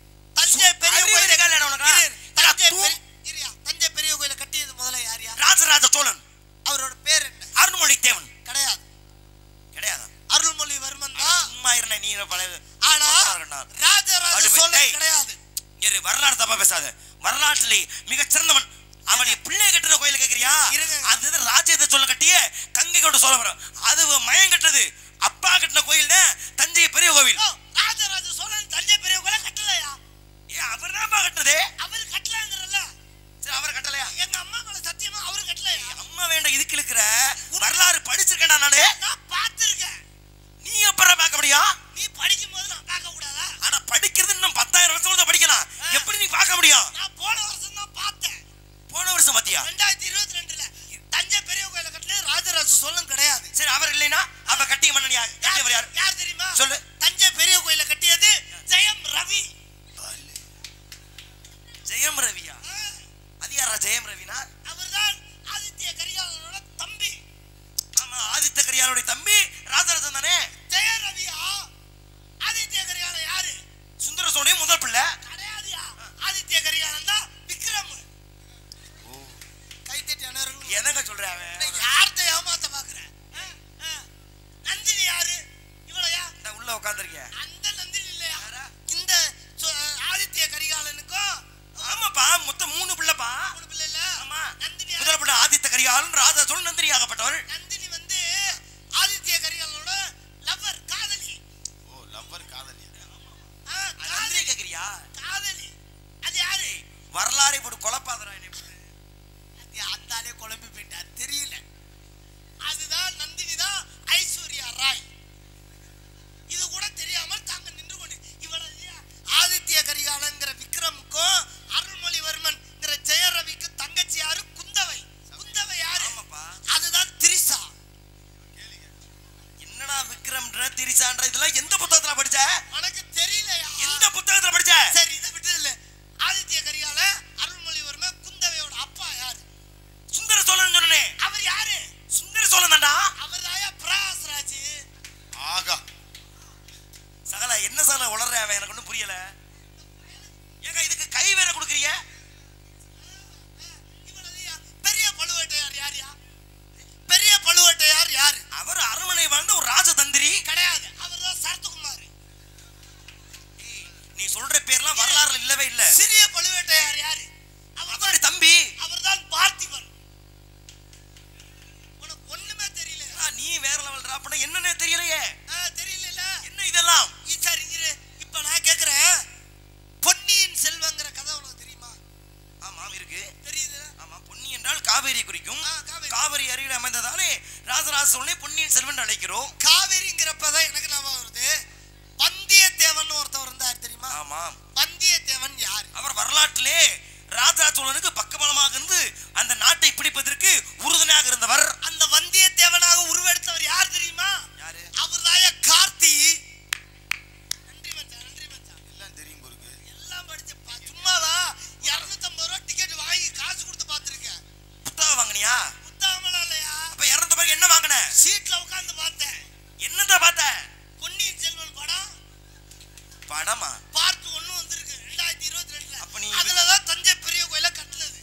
தஞ்சை பெரிய அறிவு கோயில் இருக்கா இல்லையாடா உனக்கு? இரு, தஞ்சை தூ- பெரிய- இருயா, தஞ்சை பெரிய கோயிலை கட்டியது முதல்ல யார் யார் ராஜராஜ சோழன் அவரோட பேர் என்ன அருண்மொழி தேவன் கிடையாது கிடையாது அருள்மொழிவர்மன் தான் சும்மா இருந்த நீ பழைய ஆனா ராஜராஜ அடுப்பு, சோழன் டேய். கிடையாது இரு வரலாறு தப்பா பேசாத வரலாற்றிலே மிகச் சிறந்தவன் அவனுடைய பிள்ளை கட்டின கோயில கேக்குறியா இருங்க. அது ராஜ்யத்தை சொல்ல கட்டிய கங்கை கொண்ட சோழபுரம் அது மயம் கட்டுறது அப்பா கட்டின கோயில் தஞ்சை பெரிய கோவில் ஓ, ராஜராஜ சோழன் தஞ்சை பெரிய கோயிலை கட்டலையா ஏ அவர் தான் கட்டுறது அவர் கட்டலங்கிறல்ல சரி அவர் கட்டலையா எங்க அம்மா மேல சத்தியமா அவர் கட்டலையா அம்மா வேண்டாம் இதுக்கு இருக்கிற வரலாறு படிச்சிருக்கேன்டா நானு நான் பார்த்திருக்கேன் நீ எப்பறம் பார்க்க முடியும் நீ படிக்கும் போது நான் பார்க்க கூடாதா ஆனா படிக்கிறது இன்னும் பத்தாயிரம் வருஷம் கூட படிக்கலாம் எப்படி நீ பார்க்க முடியும் நான் போன வருஷம் தான் பார்த்தேன் போன வருஷம் பாத்தியா ரெண்டாயிரத்தி இருபத்தி ரெண்டுல தஞ்சை பெரிய கோயிலை கட்டினது ராஜராஜ சோழன் கிடையாது சரி அவர் இல்லைன்னா அப்ப கட்டிய மன்னன் யார் கட்டியவர் யார் யார் தெரியுமா சொல்லு. தஞ்சை பெரிய கோயிலை கட்டியது ஜெயம் ரவி ஜெயம் ரவியா அது யாரா ஜெயம் ரவினா அவர்தான் ஆதித்ய கரிகாலனோட தம்பி ஆமா ஆதித்த கரியாளுடைய தம்பி ராஜராஜன் தானே ஜெய ரவியா ஆதித்ய கரிகாலன் யாரு சுந்தர சோழனுடைய முதல் பிள்ளை கிடையாதுயா ஆதித்ய கரிகாலன் தான் விக்ரம் கைத்தட்டி அனைவரும் என்னங்க சொல்ற அவன் யார்கிட்ட ஏமாத்த பாக்குற ஆ? ஆ. நந்தினி யாரு இவளையா இந்த உள்ள உட்கார்ந்திருக்கிய அந்த நந்தினி இல்லையா இந்த சு- ஆதித்ய கரிகாலனுக்கும் ஆமாப்பா மொத்தம் மூணு பிள்ளைப்பா மூணு பிள்ளை இல்ல ஆமா நந்தினி யாரு? முதல் பிள்ளை ஆதித்த கரிகாலன் ராஜா சோழன் நந்தினி ஆகப்பட்டவர் நந்தினி வந்து ஆதித்ய கரிகாலனோட லவ்வர் காதலி ஓ லவ்வர் காதலியா ஆ, நந்தினி காதலி கேக்குறியா காதலி அது யாரு வரலாறை போட்டு குழப்பாதரா என்னை போட்டு. அது அந்த ஆளே குழம்பி சொல்ற அப்படின்னா என்னன்னே தெரியலையே தெரியல என்ன இதெல்லாம் சார் இரு இப்ப நான் கேக்குறேன் பொன்னியின் செல்வங்கிற கதை உனக்கு தெரியுமா ஆமாம் இருக்கு தெரியுது ஆமா பொன்னி என்றால் காவேரி குறிக்கும் ஆ, காவேரி. காவிரி அருகில் அமைந்ததாலே ராஜராஜ சோழனை பொன்னியின் செல்வன் என்று அழைக்கிறோம் காவேரிங்கிறப்பதான் எனக்கு ஞாபகம் வருது வந்தியத்தேவன் ஒருத்தவர் இருந்தார் தெரியுமா ஆமாம் வந்தியத்தேவன் யாரு அவர் வரலாற்றிலே ராஜராஜ சோழனுக்கு பக்கபலமாக இருந்து அந்த நாட்டை பிடிப்பதற்கு உறுதுணையாக இருந்தவர் அந்த வந்தியத்தேவனாக உருவெடுத்தவர் யார் தெரியுமா யாரு அவர்தாய கார்த்தி நன்றி மச்சான் நன்றி மச்சான் எல்லாம் தெரியும் பொருக்கு எல்லாம் படிச்சு பா- சும்மாவா இருநூத்தம்பது ரூபா டிக்கெட் வாங்கி காசு கொடுத்து பார்த்திருக்கேன் புத்தகம் வாங்கினியா புத்தாமலாம் இல்லையா அப்ப இறந்த பிறகு என்ன வாங்கின சீட்ல உட்கார்ந்து பார்த்தேன் என்னத்த பார்த்த பொன்னியின் செல்வன் படம் படமா பார்ட் ஒண்ணு வந்திருக்கு ரெண்டாயிரத்தி இருபத்தி ரெண்டுல அப்ப நீ- அதுலதான் தஞ்சை பெரிய கோயில கட்டுனது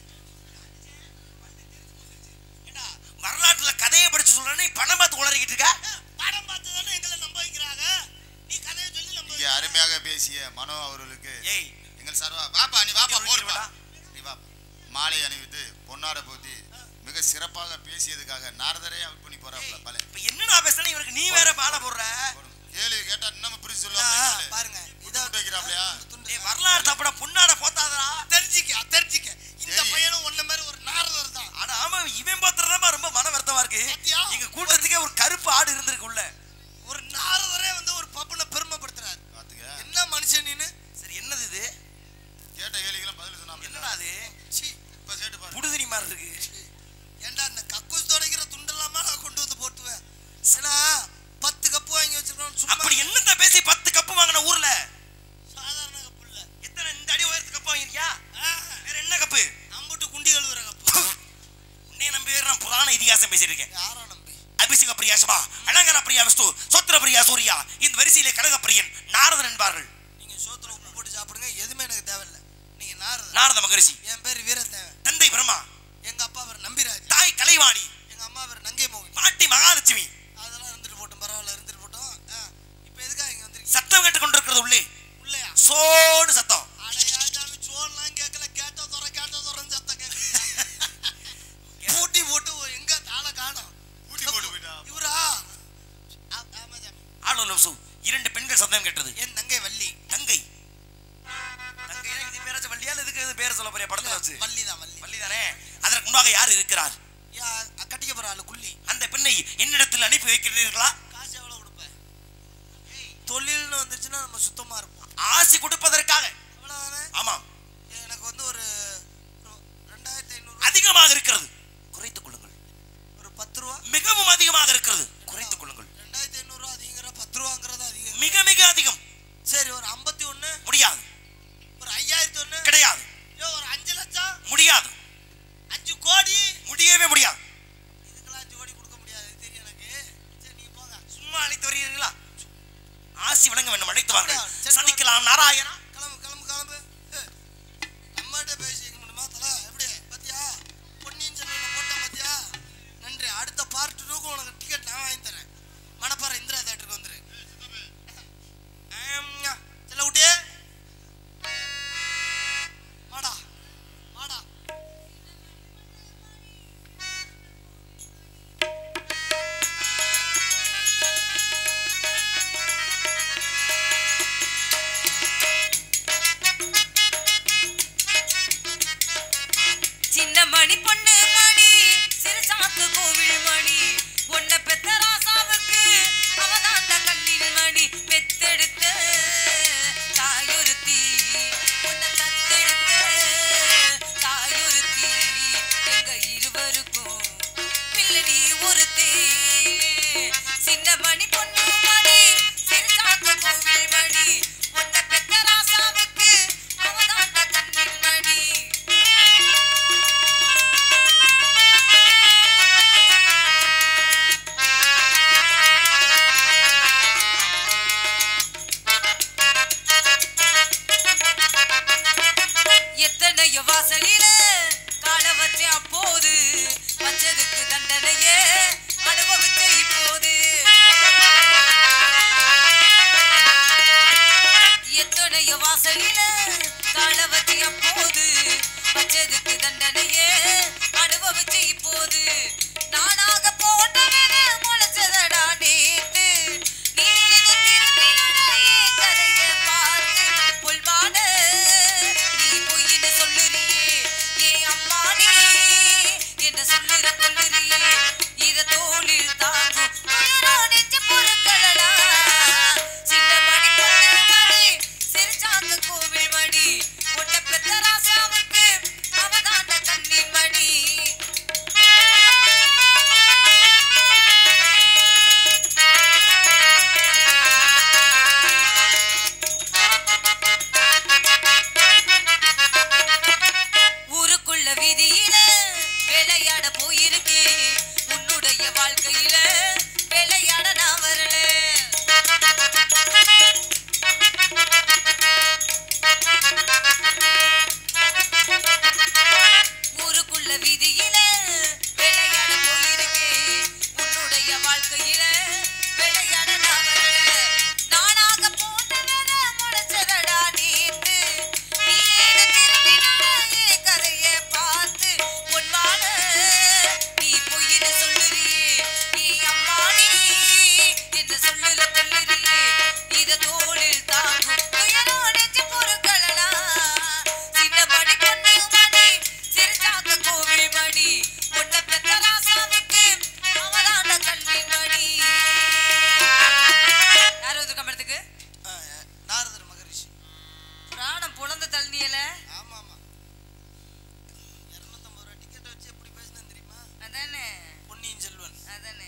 ஏண்டா, வரலாற்றுல கதையை படிச்சு சொல்றேன்னு நீ பணம் பார்த்து உளறிக்கிட்டு இருக்க படம் பார்த்து தானே எங்களை நம்ப வைக்கிறாங்க நீ கதையை சொல்லி நம்ப இங்கே வைக்கிற. அருமையாக பேசிய மனோ அவர்களுக்கு ஏய் எங்கள் சார்பா வாப்பா நீ வாப்பா இங்க போடுப்பா விடுடா. நீ வாப்பா மாலை அணிவித்து பொன்னாட போத்தி மிக சிறப்பாக பேசியதுக்காக நாரதரே அவுட் பண்ணி போறாப்ல பல இப்ப என்ன நான் பேசுறேன் இவருக்கு நீ வேற பாட போடுற கேள்வி கேட்டா இன்னமும் பிரிச்சு ஆ, சொல்லுவாங்க பாருங்க இத துண்டு வைக்கிறாப்லையா? துண்டு. ஏய் வரலாறு தப்பட பொண்ணாட போத்தாதடா தெரிஞ்சிக்க தெரிஞ்சிக்க இந்த சரி. பையனும் ஒன்ன மாதிரி ஒரு நாரதர் தான் ஆனா ஆமா இவன் பாத்துறதா ரொம்ப மன வருத்தமா இருக்கு பாத்தியா? எங்க கூட்டத்துக்கே ஒரு கருப்பு ஆடு இருந்திருக்கு உள்ள ஒரு நாரதரே வந்து ஒரு பப்புல பெருமைப்படுத்துறாரு பாத்துக்க என்ன மனுஷன் நீனு சரி என்னது இது கேட்ட கேள்விக்கெல்லாம் பதில் சொன்னாங்க என்னடா அது சீ, இப்ப கேட்டு பாரு புடுதினி மாதிரி இருக்கு ஏன்டா இந்த கக்கூஸ் துடைக்கிற துண்டெல்லாமா நான் கொண்டு வந்து போட்டுவேன் ஏன்னா பத்து கப்பு வாங்கி வச்சிருக்கோம் சும்மா அப்படி என்னத்த பேசி பத்து கப்பு வாங்கின ஊர்ல சாதாரண கப்பு இல்ல எத்தனை இந்த அடி உயரத்து கப்பு வாங்கிருக்கியா ஆ, வேற என்ன கப்பு அம்புட்டு குண்டி கழுவுற கப்பு உன்னை நம்பி வேற நான் புராண இதிகாசம் பேசியிருக்கேன் யாரோ நம்பி அபிஷேக பிரியாசமா அலங்கார பிரியா விஷ்ணு சொத்திர பிரியா சூர்யா இந்த வரிசையிலே கனக பிரியன் நாரதன் என்பார்கள் நீங்க சோத்துல உப்பு போட்டு சாப்பிடுங்க எதுவுமே எனக்கு தேவையில்ல நீங்க நாரதர் நாரத மகரிஷி என் பேர் வீரத்தேவன் தந்தை பிரம்மா எங்க அப்பா பேர் நம்பிராஜ் தாய் கலைவாணி எங்க அம்மா பேர் நங்கை மோகன் பாட்டி மகாலட்சுமி அதெல்லாம் இருந்துட்டு போட்டோம் பரவாயில்ல இருந்துட்டு போட்டோம் ஆ, இப்போ எதுக்காக இங்க வந்திருக்கீங்க சத்தம் கேட்டுக் கொண்டிருக்கிறது உள்ளே உள்ளையா சோடு சத்தம் அடையா சாமி சோன்லாம் கேட்கல கேட்ட துற கேட்ட துறன்னு சத்தம் கேட்கல பூட்டி போட்டு ஒரு எங்க தாளை காணோம் பூட்டி போட்டு போயிட்டா. இவரா ஆ, ஆமா சாமி ஆளுநர் சு இரண்டு பெண்கள் சத்தம் கேட்டது என் தங்கை வள்ளி தங்கை தங்கை இது பேராச்சும் வள்ளியா இல்ல இதுக்கு இது பேர சொல்ல போறியா படத்துல வச்சு வள்ளி தான் வள்ளி வள்ளி தானே அதற்கு முன்பாக யார் இருக்கிறார் யா, கட்டிக்க போற ஆளு குள்ளி அந்த பெண்ணை என்னிடத்தில் அனுப்பி வைக்கிறீர்களா காசு எவ்வளவு கொடுப்ப தொழில்னு வந்துருச்சுன்னா நம்ம சுத்தமா இருப்போம் ஆசி கொடுப்பதற்காக அவ்வளவுதானே ஆமாம் எனக்கு வந்து ஒரு ஒரு ரெண்டாயிரத்தி ஐநூறு அதிகமாக இருக்கிறது குறைத்துக் கொள்ளுங்கள் ஒரு பத்து ரூபா மிகவும் அதிகமாக இருக்கிறது குறைத்துக் கொள்ளுங்கள் ரெண்டாயிரத்தி ஐநூறு ரூபா அதிகங்கிற பத்து ரூபாங்கிறது அதிகம் மிக மிக அதிகம் சரி ஒரு ஐம்பத்தி ஒண்ணு முடியாது ஒரு ஐயாயிரத்தி ஒண்ணு கிடையாது ஐயோ, ஒரு அஞ்சு லட்சம் முடியாது அஞ்சு கோடி முடியவே முடியாது இதுக்கெல்லாம் அஞ்சு கோடி கொடுக்க முடியாது இது தெரியும் எனக்கு சரி நீங்க போங்க சும்மா அழைத்து வருகிறீர்களா ஆசி வழங்க வேண்டும் அழைத்து வாங்க சரி, சந்திக்கலாம் நாராயணா கிளம்பு கிளம்பு கிளம்பு ஏய், நம்மகிட்ட பேசிக்க முடியுமா தல எப்படி பாத்தியா பொன்னியின் செல்வனை போட்டேன் பாத்தியா நன்றி அடுத்த பார்ட் டூக்கு உனக்கு டிக்கெட் நான் வாங்கி தரேன் மணப்பாறை இந்திரா தேட்டருக்கு வந்துரு ஆம்யா. செல்ல குட்டியே வாடா வாடா சின்ன மணி பொண்ணு மணி சிறுசாத்து கோவில் மணி உன்னை பெத்த ராசாவுக்கு அவதான் அந்த கண்ணின் மணி பெத்தெடுத்த தாயொருத்தி உன்னை தத்தெடுத்த தாயொருத்தி எங்க இருவருக்கும் பிள்ளை நீ ஒருத்தி சின்ன மணி பொண்ணு மணி சிறுசாத்து கோவில் மணி உன்னை பெத்த ராசாவுக்கு அவதான் அந்த கண்ணின் மணி எத்தனையோ வாசலில கால வச்ச அப்போது வச்சதுக்கு தண்டனையே அனுபவிச்ச இப்போது எத்தனையோ வாசலில கால வச்ச அப்போது வச்சதுக்கு தண்டனையே அனுபவிச்ச இப்போது நானாக போட்டவன முளைச்சதடா நேத்து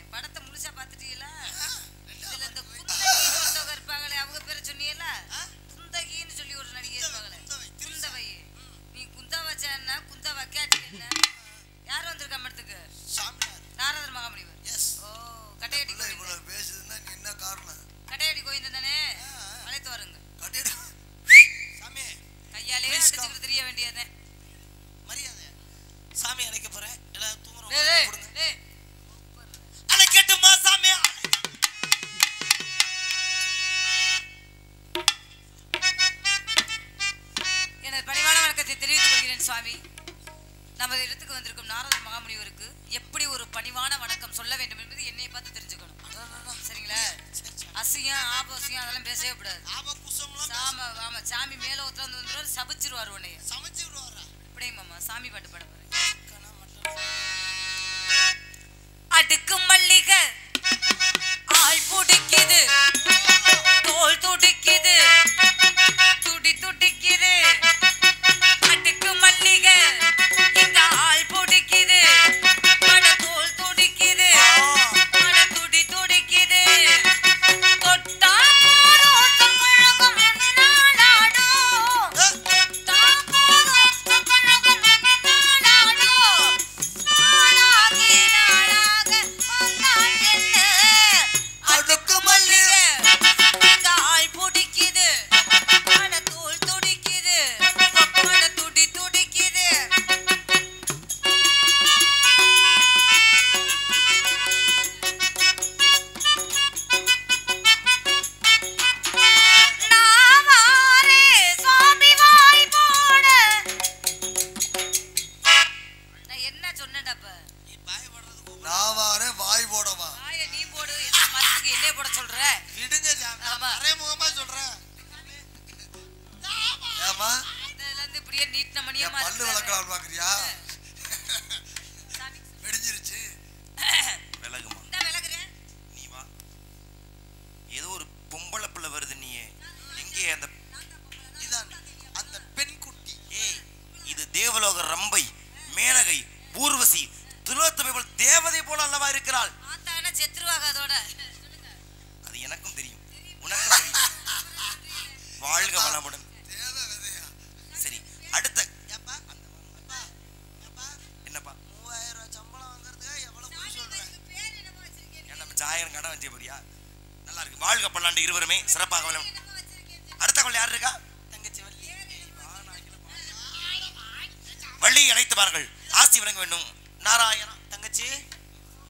படத்தை முழுசா பாத்துட்டீங்களா இதுல இந்த குந்தகின்னு ஒருத்தவங்க இருப்பாங்களே அவங்க பேரை சொன்னீங்கல்ல குந்தகின்னு சொல்லி ஒரு நடிகை இருப்பாங்களே குந்தவை நீ குந்தா வச்சா குந்தா வைக்காட்டி என்ன யார் வந்திருக்கா மடத்துக்கு சாமியார் நாரதர் மகாமுனிவர் எஸ் ஓ கட்டையடி பிள்ளை கோவிந்தன் இவ்வளவு பேசுதுன்னா நீ என்ன காரணம் கட்டையடி கோவிந்தன் தானே அழைத்து வருங்க கட்டிட சாமி கையாலே Please come. அடிச்சுக்கிட்டு தெரிய வேண்டியதே மரியாதை சாமி அழைக்க போறேன் எல்லாரும் தூங்குறோம் டேய், டேய், கொடுங்க டேய். அழைக்கட்டுமா சாமி எனது பணிவான வணக்கத்தை தெரிவித்துக் கொள்கிறேன் சுவாமி நமது இடத்துக்கு வந்திருக்கும் நாரதர் மகாமுனிவருக்கு எப்படி ஒரு பணிவான வணக்கம் சொல்ல வேண்டும் என்பது என்னை பார்த்து தெரிஞ்சுக்கணும் சரிங்களா அசியம் ஆபோசியம் அதெல்லாம் பேசவே கூடாது ஆமா குசம்லாம் சாம ஆமா சாமி மேல ஒருத்தர் வந்து வந்துருவாரு சபிச்சிருவாரு உன்னைய சமைச்சு விடுவாரா இப்படியே மாமா சாமி பாட்டு பாட போறேன் அடுக்கு மல்லிகை ஆள் புடிக்குது தோல் துடிக்குது துடி துடிக்குது அடுக்கு மல்லிகை இந்த ஆள் புடிக்குது மட தோல் துடிக்குது மட துடி துடிக்குது தொட்டா போதும் தமிழகம் நாடாடும் தொட்டா போதும் தமிழகம் நாடாடும் நாளாகி நாளாக வந்தாள் என்ன அடுக்கு மல்லிகை இந்த ஆள் பிடிக்குது மன தோல் துடிக்குது மன துடி துடிக்குது நாவாரே சுவாமி வாய் போட நான் என்ன சொன்னேன்டாப்ப நீ பயப்படுறதுக்கு நான் வாரேன் வாய் போடவா வாயை நீ போடு என்ன மரத்துக்கு என்னைய போட சொல்ற விடுங்க சாமி நான் ஆமா. மறைமுகமா சொல்றேன் ஏமா இதுல இருந்து இப்படியே நீட்டின மணியா என் பல்லு விளக்கலாம் பாக்குறியா வெடிஞ்சிருச்சு விலகுமா இந்த விலகுறேன் நீ வா ஏதோ ஒரு பொம்பளை பிள்ளை வருது நீயே எங்கே அந்த இதான் அந்த பெண் குட்டி ஏய் இது தேவலோக ரம்பை மேனகை ஊர்வசி துலோத்தமை போல் தேவதை போல அல்லவா இருக்கிறாள் ஆத்தானா செத்துருவாங்க அதோட அது எனக்கும் தெரியும் உனக்கும் தெரியும் வாழ்க வளமுடன் தேவை விதையா சரி அடுத்த ஏப்பா ஏப்பா ஏப்பா என்னப்பா மூவாயிரம் ரூபாய் சம்பளம் வாங்குறதுக்கு எவ்வளவு பொய் சொல்றேன் ஏன் நம்ம ஜாயிரம் கடை வச்ச போறியா நல்லா இருக்கு வாழ்க பல்லாண்டு இருவருமே சிறப்பாக வளம் அடுத்த கொள்ள யார் இருக்கா தங்கச்சி வள்ளி வள்ளி அழைத்து பாருங்கள் ஆசி வழங்க வேண்டும் நாராயணா தங்கச்சி